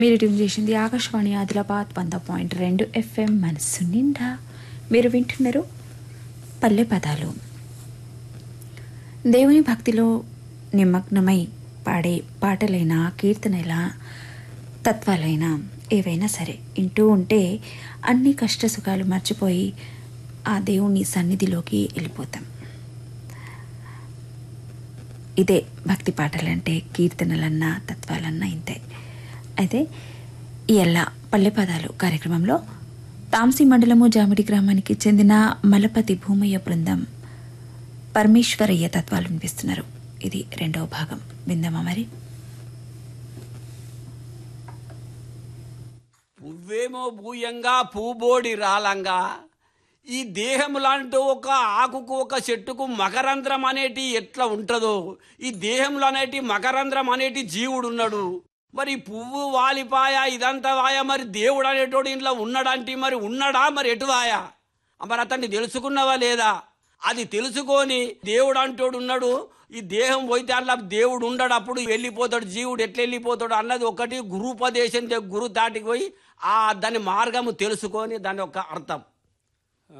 మీరు ట్యూన్ చేసింది ఆకాశవాణి ఆదిలాబాద్ వంద పాయింట్ రెండు ఎఫ్ఎం మనస్సు నిండా మీరు వింటున్నారు పల్లె పదాలు దేవుని భక్తిలో నిమగ్నమై పాడే పాటలైనా కీర్తనైనా తత్వాలైనా ఏవైనా సరే వింటూ ఉంటే అన్ని కష్ట సుఖాలు మర్చిపోయి ఆ దేవుని సన్నిధిలోకి వెళ్ళిపోతాం ఇదే భక్తి పాటలంటే కీర్తనలన్నా తత్వాలన్నా ఇంతే అయితే ఇయల్ల పల్లె పదాలు కార్యక్రమంలో తాంసీ మండలము జామిడి గ్రామానికి చెందిన మలపతి భూమయ్య బృందం పరమేశ్వరయ్య తత్వాలు వినిపిస్తున్నారు ఇది రెండవ భాగం విందామా మరి పువ్వేమో భూయంగా పూబోడి రాలంగా ఈ దేహం లాంటి ఒక ఆకుకు ఒక చెట్టుకు మకరంధ్రం అనేటి ఎట్లా ఉంటుందో ఈ దేహంలో అనేటి మకరంధ్రం అనేటి జీవుడు ఉన్నాడు మరి పువ్వు వాలిపాయ ఇదంతా వాయ మరి దేవుడు అనేటోడు ఇంట్లో ఉన్నాడంటే మరి ఉన్నాడా మరి ఎటు వాయా మరి అతన్ని తెలుసుకున్నావా లేదా అది తెలుసుకొని దేవుడు అంటోడు ఉన్నాడు ఈ దేహం పోయితే అట్లా దేవుడు ఉండడు అప్పుడు వెళ్ళిపోతాడు జీవుడు ఎట్లా వెళ్ళిపోతాడు అన్నది ఒకటి గురుపదేశం గురు దాటికి పోయి ఆ దాని మార్గము తెలుసుకొని దాని యొక్క అర్థం